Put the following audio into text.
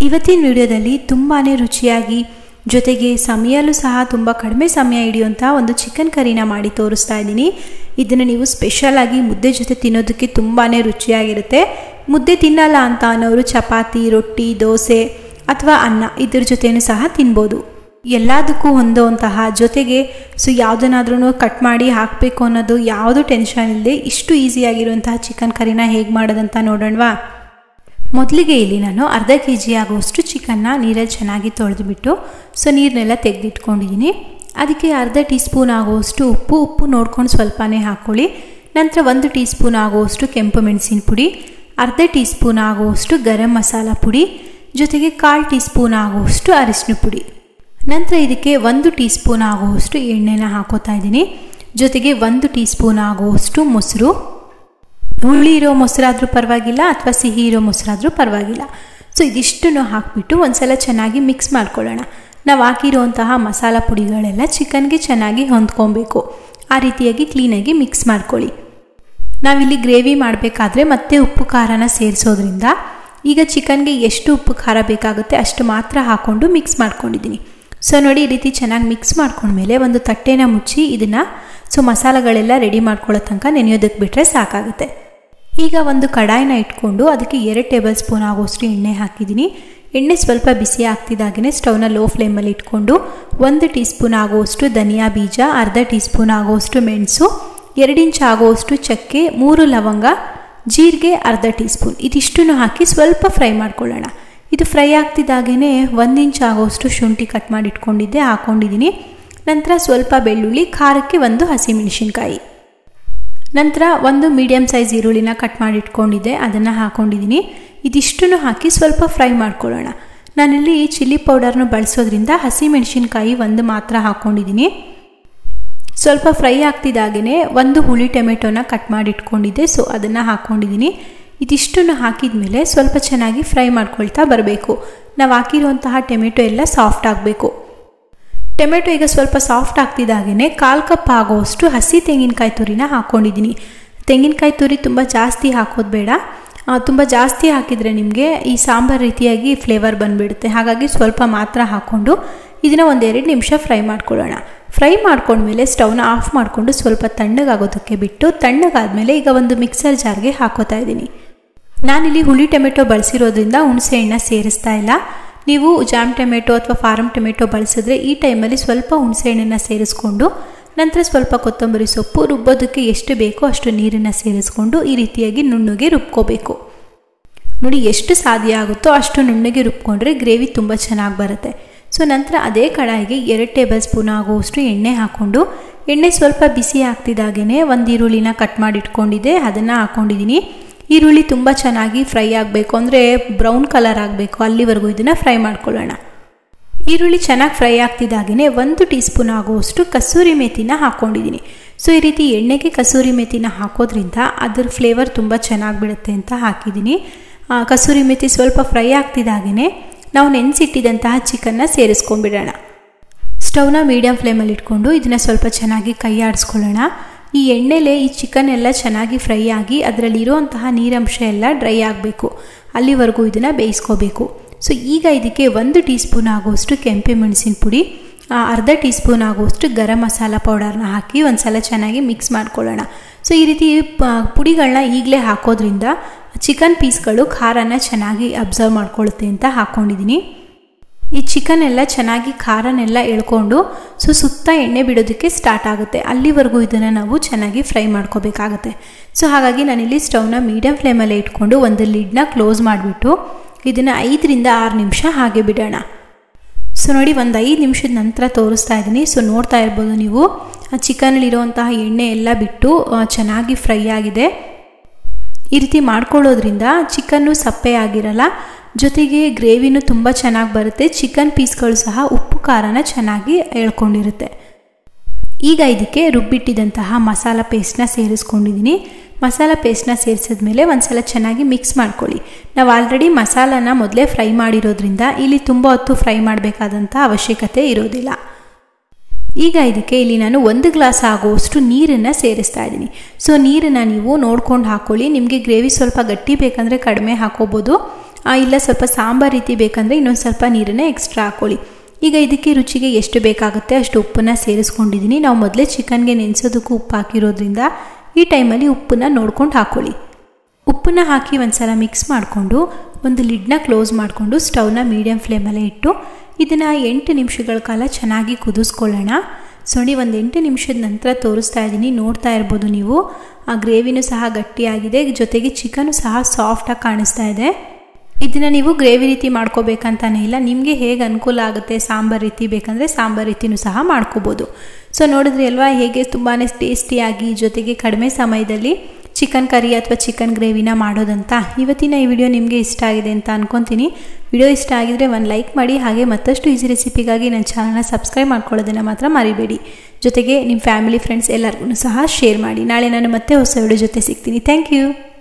ಇವತ್ತಿನ ವಿಡಿಯೋದಲ್ಲಿ ತುಂಬಾ ರುಚಿಯಾಗಿ ಜೊತೆಗೆ ಸಮಯಲ್ಲೂ ಸಹ ತುಂಬ ಕಡಿಮೆ ಸಮಯ ಹಿಡಿಯುವಂಥ ಒಂದು ಚಿಕನ್ ಕರಿನ ಮಾಡಿ ತೋರಿಸ್ತಾ ಇದ್ದೀನಿ ಇದನ್ನು ನೀವು ಸ್ಪೆಷಲಾಗಿ ಮುದ್ದೆ ಜೊತೆ ತಿನ್ನೋದಕ್ಕೆ ತುಂಬಾ ರುಚಿಯಾಗಿರುತ್ತೆ ಮುದ್ದೆ ತಿನ್ನಲ್ಲ ಅಂತ ಅನ್ನೋರು ಚಪಾತಿ ರೊಟ್ಟಿ ದೋಸೆ ಅಥವಾ ಅನ್ನ ಇದ್ರ ಜೊತೆನೂ ಸಹ ತಿನ್ಬೋದು ಎಲ್ಲದಕ್ಕೂ ಹೊಂದೋವಂತಹ ಜೊತೆಗೆ ಸೊ ಯಾವುದನ್ನಾದ್ರೂ ಕಟ್ ಮಾಡಿ ಹಾಕಬೇಕು ಅನ್ನೋದು ಯಾವುದು ಟೆನ್ಷನ್ ಇಲ್ಲದೆ ಇಷ್ಟು ಈಸಿಯಾಗಿರುವಂತಹ ಚಿಕನ್ ಕರಿನ ಹೇಗೆ ಮಾಡೋದಂತ ನೋಡೋಣವಾ ಮೊದಲಿಗೆ ಇಲ್ಲಿ ನಾನು ಅರ್ಧ ಕೆ ಜಿ ಆಗುವಷ್ಟು ಚಿಕನ್ನ ನೀರಲ್ಲಿ ಚೆನ್ನಾಗಿ ತೊಳೆದುಬಿಟ್ಟು ಸೊ ನೀರನ್ನೆಲ್ಲ ತೆಗೆದಿಟ್ಕೊಂಡಿದ್ದೀನಿ ಅದಕ್ಕೆ ಅರ್ಧ ಟೀ ಸ್ಪೂನ್ ಆಗುವಷ್ಟು ಉಪ್ಪು ಉಪ್ಪು ನೋಡ್ಕೊಂಡು ಸ್ವಲ್ಪನೇ ಹಾಕ್ಕೊಳ್ಳಿ ನಂತರ ಒಂದು ಟೀ ಸ್ಪೂನ್ ಆಗುವಷ್ಟು ಕೆಂಪು ಮೆಣಸಿನ ಪುಡಿ ಅರ್ಧ ಟೀ ಸ್ಪೂನ್ ಆಗುವಷ್ಟು ಗರಂ ಮಸಾಲ ಪುಡಿ ಜೊತೆಗೆ ಕಾಲು ಟೀ ಸ್ಪೂನ್ ಆಗುವಷ್ಟು ಅರಿಶಿನ ಪುಡಿ ನಂತರ ಇದಕ್ಕೆ ಒಂದು ಟೀ ಸ್ಪೂನ್ ಆಗುವಷ್ಟು ಎಣ್ಣೆನ ಹಾಕೋತಾ ಇದ್ದೀನಿ ಜೊತೆಗೆ ಒಂದು ಟೀ ಸ್ಪೂನ್ ಆಗುವಷ್ಟು ಮೊಸರು ಹುಳಿ ಇರೋ ಮೊಸರಾದರೂ ಪರವಾಗಿಲ್ಲ ಅಥವಾ ಸಿಹಿ ಇರೋ ಮೊಸರಾದರೂ ಪರವಾಗಿಲ್ಲ ಸೊ ಇದಿಷ್ಟನ್ನು ಹಾಕಿಬಿಟ್ಟು ಒಂದ್ಸಲ ಚೆನ್ನಾಗಿ ಮಿಕ್ಸ್ ಮಾಡ್ಕೊಳ್ಳೋಣ ನಾವು ಹಾಕಿರುವಂತಹ ಮಸಾಲ ಪುಡಿಗಳೆಲ್ಲ ಚಿಕನ್ಗೆ ಚೆನ್ನಾಗಿ ಹೊಂದ್ಕೊಬೇಕು ಆ ರೀತಿಯಾಗಿ ಕ್ಲೀನಾಗಿ ಮಿಕ್ಸ್ ಮಾಡ್ಕೊಳ್ಳಿ ನಾವಿಲ್ಲಿ ಗ್ರೇವಿ ಮಾಡಬೇಕಾದ್ರೆ ಮತ್ತೆ ಉಪ್ಪು ಖಾರನ ಸೇರಿಸೋದ್ರಿಂದ ಈಗ ಚಿಕನ್ಗೆ ಎಷ್ಟು ಉಪ್ಪು ಖಾರ ಬೇಕಾಗುತ್ತೆ ಅಷ್ಟು ಮಾತ್ರ ಹಾಕ್ಕೊಂಡು ಮಿಕ್ಸ್ ಮಾಡ್ಕೊಂಡಿದ್ದೀನಿ ಸೊ ನೋಡಿ ಈ ರೀತಿ ಚೆನ್ನಾಗಿ ಮಿಕ್ಸ್ ಮಾಡ್ಕೊಂಡ್ಮೇಲೆ ಒಂದು ತಟ್ಟೆನ ಮುಚ್ಚಿ ಇದನ್ನು ಸೊ ಮಸಾಲೆಗಳೆಲ್ಲ ರೆಡಿ ಮಾಡ್ಕೊಳ್ಳೋ ತನಕ ನೆನೆಯೋದಕ್ಕೆ ಬಿಟ್ಟರೆ ಸಾಕಾಗುತ್ತೆ ಈಗ ಒಂದು ಕಡಾಯಿನ ಇಟ್ಕೊಂಡು ಅದಕ್ಕೆ ಎರಡು ಟೇಬಲ್ ಸ್ಪೂನ್ ಆಗೋಷ್ಟು ಎಣ್ಣೆ ಹಾಕಿದ್ದೀನಿ ಎಣ್ಣೆ ಸ್ವಲ್ಪ ಬಿಸಿ ಆಗ್ತಿದ್ದಾಗೇ ಸ್ಟವ್ನ ಲೋ ಫ್ಲೇಮಲ್ಲಿ ಇಟ್ಕೊಂಡು ಒಂದು ಟೀ ಸ್ಪೂನ್ ಆಗುವಷ್ಟು ಧನಿಯಾ ಬೀಜ ಅರ್ಧ ಟೀ ಸ್ಪೂನ್ ಆಗುವಷ್ಟು ಮೆಣಸು ಎರಡು ಇಂಚ್ ಆಗುವಷ್ಟು ಚಕ್ಕೆ ಮೂರು ಲವಂಗ ಜೀರಿಗೆ ಅರ್ಧ ಟೀ ಸ್ಪೂನ್ ಇದಿಷ್ಟನ್ನು ಹಾಕಿ ಸ್ವಲ್ಪ ಫ್ರೈ ಮಾಡ್ಕೊಳ್ಳೋಣ ಇದು ಫ್ರೈ ಆಗ್ತಿದ್ದಾಗೇ ಒಂದು ಇಂಚ್ ಆಗೋಷ್ಟು ಶುಂಠಿ ಕಟ್ ಮಾಡಿ ಇಟ್ಕೊಂಡಿದ್ದೆ ಹಾಕ್ಕೊಂಡಿದ್ದೀನಿ ನಂತರ ಸ್ವಲ್ಪ ಬೆಳ್ಳುಳ್ಳಿ ಖಾರಕ್ಕೆ ಒಂದು ಹಸಿಮೆಣಸಿನ್ಕಾಯಿ ನಂತರ ಒಂದು ಮೀಡಿಯಮ್ ಸೈಜ್ ಈರುಳ್ಳಿನ ಕಟ್ ಮಾಡಿ ಇಟ್ಕೊಂಡಿದ್ದೆ ಅದನ್ನು ಹಾಕ್ಕೊಂಡಿದ್ದೀನಿ ಇದಿಷ್ಟನ್ನು ಹಾಕಿ ಸ್ವಲ್ಪ ಫ್ರೈ ಮಾಡ್ಕೊಳ್ಳೋಣ ನಾನಿಲ್ಲಿ ಚಿಲ್ಲಿ ಪೌಡರ್ನ ಬಳಸೋದ್ರಿಂದ ಹಸಿಮೆಣಸಿನ್ಕಾಯಿ ಒಂದು ಮಾತ್ರ ಹಾಕ್ಕೊಂಡಿದ್ದೀನಿ ಸ್ವಲ್ಪ ಫ್ರೈ ಆಗ್ತಿದ್ದಾಗೇ ಒಂದು ಹುಳಿ ಟೊಮೆಟೊನ ಕಟ್ ಮಾಡಿ ಇಟ್ಕೊಂಡಿದ್ದೆ ಸೊ ಅದನ್ನು ಹಾಕ್ಕೊಂಡಿದ್ದೀನಿ ಇದಿಷ್ಟನ್ನು ಹಾಕಿದ ಮೇಲೆ ಸ್ವಲ್ಪ ಚೆನ್ನಾಗಿ ಫ್ರೈ ಮಾಡ್ಕೊಳ್ತಾ ಬರಬೇಕು ನಾವು ಹಾಕಿರುವಂತಹ ಟೊಮೆಟೊ ಎಲ್ಲ ಸಾಫ್ಟ್ ಆಗಬೇಕು ಟೊಮೆಟೊ ಈಗ ಸ್ವಲ್ಪ ಸಾಫ್ಟ್ ಆಗ್ತಿದ್ದಾಗೇ ಕಾಲು ಕಪ್ ಆಗೋವಷ್ಟು ಹಸಿ ತೆಂಗಿನಕಾಯಿ ತುರಿನ ಹಾಕ್ಕೊಂಡಿದ್ದೀನಿ ತೆಂಗಿನಕಾಯಿ ತುರಿ ತುಂಬ ಜಾಸ್ತಿ ಹಾಕೋದು ಬೇಡ ತುಂಬ ಜಾಸ್ತಿ ಹಾಕಿದರೆ ನಿಮಗೆ ಈ ಸಾಂಬಾರು ರೀತಿಯಾಗಿ ಫ್ಲೇವರ್ ಬಂದುಬಿಡುತ್ತೆ ಹಾಗಾಗಿ ಸ್ವಲ್ಪ ಮಾತ್ರ ಹಾಕ್ಕೊಂಡು ಇದನ್ನು ಒಂದೆರಡು ನಿಮಿಷ ಫ್ರೈ ಮಾಡ್ಕೊಳ್ಳೋಣ ಫ್ರೈ ಮಾಡ್ಕೊಂಡ್ಮೇಲೆ ಸ್ಟವ್ನ ಆಫ್ ಮಾಡಿಕೊಂಡು ಸ್ವಲ್ಪ ತಣ್ಣಗಾಗೋದಕ್ಕೆ ಬಿಟ್ಟು ತಣ್ಣಗಾದ್ಮೇಲೆ ಈಗ ಒಂದು ಮಿಕ್ಸರ್ ಜಾರ್ಗೆ ಹಾಕೋತಾ ಇದ್ದೀನಿ ನಾನಿಲ್ಲಿ ಹುಳಿ ಟೊಮೆಟೊ ಬಳಸಿರೋದ್ರಿಂದ ಹುಣಸೆ ಹಣ್ಣು ಸೇರಿಸ್ತಾ ಇಲ್ಲ ನೀವು ಜಾಮ್ ಟೊಮೆಟೊ ಅಥವಾ ಫಾರಮ್ ಟೊಮೆಟೊ ಬಳಸಿದ್ರೆ ಈ ಟೈಮಲ್ಲಿ ಸ್ವಲ್ಪ ಹುಣಸೆ ಹಣ್ಣನ್ನು ಸೇರಿಸ್ಕೊಂಡು ನಂತರ ಸ್ವಲ್ಪ ಕೊತ್ತಂಬರಿ ಸೊಪ್ಪು ರುಬ್ಬೋದಕ್ಕೆ ಎಷ್ಟು ಬೇಕೋ ಅಷ್ಟು ನೀರನ್ನು ಸೇರಿಸ್ಕೊಂಡು ಈ ರೀತಿಯಾಗಿ ನುಣ್ಣಗೆ ರುಬ್ಕೋಬೇಕು ನೋಡಿ ಎಷ್ಟು ಸಾಧ್ಯ ಆಗುತ್ತೋ ಅಷ್ಟು ನುಣ್ಣಗೆ ರುಬ್ಕೊಂಡ್ರೆ ಗ್ರೇವಿ ತುಂಬ ಚೆನ್ನಾಗಿ ಬರುತ್ತೆ ಸೊ ನಂತರ ಅದೇ ಕಡಾಯಿಗೆ ಎರಡು ಟೇಬಲ್ ಸ್ಪೂನ್ ಆಗುವಷ್ಟು ಎಣ್ಣೆ ಹಾಕ್ಕೊಂಡು ಎಣ್ಣೆ ಸ್ವಲ್ಪ ಬಿಸಿ ಆಗ್ತಿದ್ದಾಗೇ ಒಂದು ಈರುಳ್ಳಿನ ಕಟ್ ಮಾಡಿ ಇಟ್ಕೊಂಡಿದ್ದೆ ಅದನ್ನು ಹಾಕ್ಕೊಂಡಿದ್ದೀನಿ ಈರುಳ್ಳಿ ತುಂಬ ಚೆನ್ನಾಗಿ ಫ್ರೈ ಆಗಬೇಕು ಅಂದರೆ ಬ್ರೌನ್ ಕಲರ್ ಆಗಬೇಕು ಅಲ್ಲಿವರೆಗೂ ಇದನ್ನು ಫ್ರೈ ಮಾಡ್ಕೊಳ್ಳೋಣ ಈರುಳ್ಳಿ ಚೆನ್ನಾಗಿ ಫ್ರೈ ಆಗ್ತಿದ್ದಾಗೇ ಒಂದು ಟೀ ಸ್ಪೂನ್ ಆಗುವಷ್ಟು ಕಸೂರಿ ಮೇಥಿನ ಹಾಕ್ಕೊಂಡಿದ್ದೀನಿ ಸೊ ಈ ರೀತಿ ಎಣ್ಣೆಗೆ ಕಸೂರಿ ಮೇಥಿನ ಹಾಕೋದ್ರಿಂದ ಅದ್ರ ಫ್ಲೇವರ್ ತುಂಬ ಚೆನ್ನಾಗಿ ಬಿಡುತ್ತೆ ಅಂತ ಹಾಕಿದ್ದೀನಿ ಕಸೂರಿ ಮೇಥಿ ಸ್ವಲ್ಪ ಫ್ರೈ ಆಗ್ತಿದ್ದಾಗೇ ನಾವು ನೆನೆಸಿಟ್ಟಿದ್ದಂತಹ ಚಿಕನ್ನ ಸೇರಿಸ್ಕೊಂಡ್ಬಿಡೋಣ ಸ್ಟವ್ನ ಮೀಡಿಯಮ್ ಫ್ಲೇಮಲ್ಲಿ ಇಟ್ಕೊಂಡು ಇದನ್ನು ಸ್ವಲ್ಪ ಚೆನ್ನಾಗಿ ಕೈ ಆಡಿಸ್ಕೊಳ್ಳೋಣ ಈ ಎಣ್ಣೆಲೆ ಈ ಚಿಕನ್ ಎಲ್ಲ ಚೆನ್ನಾಗಿ ಫ್ರೈ ಆಗಿ ಅದರಲ್ಲಿರುವಂತಹ ನೀರಂಶ ಎಲ್ಲ ಡ್ರೈ ಆಗಬೇಕು ಅಲ್ಲಿವರೆಗೂ ಇದನ್ನು ಬೇಯಿಸ್ಕೋಬೇಕು ಸೊ ಈಗ ಇದಕ್ಕೆ ಒಂದು ಟೀ ಸ್ಪೂನ್ ಆಗುವಷ್ಟು ಕೆಂಪೆ ಮೆಣಸಿನ ಪುಡಿ ಅರ್ಧ ಟೀ ಸ್ಪೂನ್ ಆಗುವಷ್ಟು ಗರಂ ಮಸಾಲ ಪೌಡರ್ನ ಹಾಕಿ ಒಂದು ಸಲ ಚೆನ್ನಾಗಿ ಮಿಕ್ಸ್ ಮಾಡ್ಕೊಳ್ಳೋಣ ಸೊ ಈ ರೀತಿ ಪುಡಿಗಳನ್ನ ಈಗಲೇ ಹಾಕೋದ್ರಿಂದ ಚಿಕನ್ ಪೀಸ್ಗಳು ಖಾರನ ಚೆನ್ನಾಗಿ ಅಬ್ಸರ್ವ್ ಮಾಡ್ಕೊಳ್ಳುತ್ತೆ ಅಂತ ಹಾಕ್ಕೊಂಡಿದ್ದೀನಿ ಈ ಚಿಕನ್ ಎಲ್ಲ ಚೆನ್ನಾಗಿ ಖಾರನೆಲ್ಲ ಎಳ್ಕೊಂಡು ಸೊ ಸುತ್ತ ಎಣ್ಣೆ ಬಿಡೋದಕ್ಕೆ ಸ್ಟಾರ್ಟ್ ಆಗುತ್ತೆ ಅಲ್ಲಿವರೆಗೂ ಇದನ್ನು ನಾವು ಚೆನ್ನಾಗಿ ಫ್ರೈ ಮಾಡ್ಕೋಬೇಕಾಗತ್ತೆ ಸೊ ಹಾಗಾಗಿ ನಾನಿಲ್ಲಿ ಸ್ಟವ್ನ ಮೀಡಿಯಮ್ ಫ್ಲೇಮಲ್ಲೇ ಇಟ್ಕೊಂಡು ಒಂದು ಲಿಡ್ನ ಕ್ಲೋಸ್ ಮಾಡಿಬಿಟ್ಟು ಇದನ್ನು ಐದರಿಂದ ಆರು ನಿಮಿಷ ಹಾಗೆ ಬಿಡೋಣ ಸೊ ನೋಡಿ ಒಂದು ಐದು ನಿಮಿಷದ ನಂತರ ತೋರಿಸ್ತಾ ಇದ್ದೀನಿ ಸೊ ನೋಡ್ತಾ ಇರ್ಬೋದು ನೀವು ಆ ಚಿಕನಲ್ಲಿರುವಂತಹ ಎಣ್ಣೆ ಎಲ್ಲ ಬಿಟ್ಟು ಚೆನ್ನಾಗಿ ಫ್ರೈ ಆಗಿದೆ ಈ ರೀತಿ ಮಾಡ್ಕೊಳ್ಳೋದ್ರಿಂದ ಚಿಕನ್ನು ಸಪ್ಪೆ ಆಗಿರಲ್ಲ ಜೊತೆಗೆ ಗ್ರೇವಿನೂ ತುಂಬ ಚೆನ್ನಾಗಿ ಬರುತ್ತೆ ಚಿಕನ್ ಪೀಸ್ಗಳು ಸಹ ಉಪ್ಪು ಖಾರನ ಚೆನ್ನಾಗಿ ಎಳ್ಕೊಂಡಿರುತ್ತೆ ಈಗ ಇದಕ್ಕೆ ರುಬ್ಬಿಟ್ಟಿದ್ದಂತಹ ಮಸಾಲ ಪೇಸ್ಟ್ನ ಸೇರಿಸ್ಕೊಂಡಿದ್ದೀನಿ ಮಸಾಲ ಪೇಸ್ಟ್ನ ಸೇರಿಸಿದ್ಮೇಲೆ ಒಂದ್ಸಲ ಚೆನ್ನಾಗಿ ಮಿಕ್ಸ್ ಮಾಡ್ಕೊಳ್ಳಿ ನಾವು ಆಲ್ರೆಡಿ ಮಸಾಲಾನ ಮೊದಲೇ ಫ್ರೈ ಮಾಡಿರೋದ್ರಿಂದ ಇಲ್ಲಿ ತುಂಬ ಹೊತ್ತು ಫ್ರೈ ಮಾಡಬೇಕಾದಂಥ ಅವಶ್ಯಕತೆ ಇರೋದಿಲ್ಲ ಈಗ ಇದಕ್ಕೆ ಇಲ್ಲಿ ನಾನು ಒಂದು ಗ್ಲಾಸ್ ಆಗುವಷ್ಟು ನೀರನ್ನು ಸೇರಿಸ್ತಾ ಇದ್ದೀನಿ ಸೊ ನೀರನ್ನು ನೀವು ನೋಡ್ಕೊಂಡು ಹಾಕ್ಕೊಳ್ಳಿ ನಿಮಗೆ ಗ್ರೇವಿ ಸ್ವಲ್ಪ ಗಟ್ಟಿ ಬೇಕಂದರೆ ಕಡಿಮೆ ಹಾಕೋಬೋದು ಇಲ್ಲ ಸ್ವಲ್ಪ ಸಾಂಬಾರು ರೀತಿ ಬೇಕಂದರೆ ಇನ್ನೊಂದು ಸ್ವಲ್ಪ ನೀರನ್ನೇ ಎಕ್ಸ್ಟ್ರಾ ಹಾಕ್ಕೊಳ್ಳಿ ಈಗ ಇದಕ್ಕೆ ರುಚಿಗೆ ಎಷ್ಟು ಬೇಕಾಗುತ್ತೆ ಅಷ್ಟು ಉಪ್ಪನ್ನು ಸೇರಿಸ್ಕೊಂಡಿದ್ದೀನಿ ನಾವು ಮೊದಲೇ ಚಿಕನ್ಗೆ ನೆನೆಸೋದಕ್ಕೂ ಉಪ್ಪು ಹಾಕಿರೋದ್ರಿಂದ ಈ ಟೈಮಲ್ಲಿ ಉಪ್ಪನ್ನ ನೋಡ್ಕೊಂಡು ಹಾಕ್ಕೊಳ್ಳಿ ಉಪ್ಪನ್ನ ಹಾಕಿ ಒಂದ್ಸಲ ಮಿಕ್ಸ್ ಮಾಡಿಕೊಂಡು ಒಂದು ಲಿಡ್ನ ಕ್ಲೋಸ್ ಮಾಡಿಕೊಂಡು ಸ್ಟವ್ನ ಮೀಡಿಯಮ್ ಫ್ಲೇಮಲ್ಲೇ ಇಟ್ಟು ಇದನ್ನು ಎಂಟು ನಿಮಿಷಗಳ ಕಾಲ ಚೆನ್ನಾಗಿ ಕುದಿಸ್ಕೊಳ್ಳೋಣ ಸೊಣಿ ಒಂದು ಎಂಟು ನಿಮಿಷದ ನಂತರ ತೋರಿಸ್ತಾ ಇದ್ದೀನಿ ನೋಡ್ತಾ ಇರ್ಬೋದು ನೀವು ಆ ಗ್ರೇವಿನೂ ಸಹ ಗಟ್ಟಿಯಾಗಿದೆ ಜೊತೆಗೆ ಚಿಕನು ಸಹ ಸಾಫ್ಟಾಗಿ ಕಾಣಿಸ್ತಾ ಇದೆ ಇದನ್ನು ನೀವು ಗ್ರೇವಿ ರೀತಿ ಮಾಡ್ಕೋಬೇಕಂತಾನೆ ಇಲ್ಲ ನಿಮಗೆ ಹೇಗೆ ಅನುಕೂಲ ಆಗುತ್ತೆ ಸಾಂಬಾರು ರೀತಿ ಬೇಕಂದರೆ ಸಾಂಬಾರು ರೀತಿನೂ ಸಹ ಮಾಡ್ಕೋಬೋದು ಸೊ ನೋಡಿದ್ರಿ ಅಲ್ವಾ ಹೇಗೆ ತುಂಬಾ ಟೇಸ್ಟಿಯಾಗಿ ಜೊತೆಗೆ ಕಡಿಮೆ ಸಮಯದಲ್ಲಿ ಚಿಕನ್ ಕರಿ ಅಥವಾ ಚಿಕನ್ ಗ್ರೇವಿನ ಮಾಡೋದಂತ ಇವತ್ತಿನ ಈ ವಿಡಿಯೋ ನಿಮಗೆ ಇಷ್ಟ ಆಗಿದೆ ಅಂತ ಅನ್ಕೊತೀನಿ ವಿಡಿಯೋ ಇಷ್ಟ ಆಗಿದ್ರೆ ಒಂದು ಲೈಕ್ ಮಾಡಿ ಹಾಗೆ ಮತ್ತಷ್ಟು ಈಸಿ ರೆಸಿಪಿಗಾಗಿ ನನ್ನ ಚಾನಲ್ನ ಸಬ್ಸ್ಕ್ರೈಬ್ ಮಾಡ್ಕೊಳ್ಳೋದನ್ನು ಮಾತ್ರ ಮರಿಬೇಡಿ ಜೊತೆಗೆ ನಿಮ್ಮ ಫ್ಯಾಮಿಲಿ ಫ್ರೆಂಡ್ಸ್ ಎಲ್ಲರಿಗೂ ಸಹ ಶೇರ್ ಮಾಡಿ ನಾಳೆ ನಾನು ಮತ್ತೆ ಹೊಸ ವಿಡಿಯೋ ಜೊತೆ ಸಿಗ್ತೀನಿ ಥ್ಯಾಂಕ್ ಯು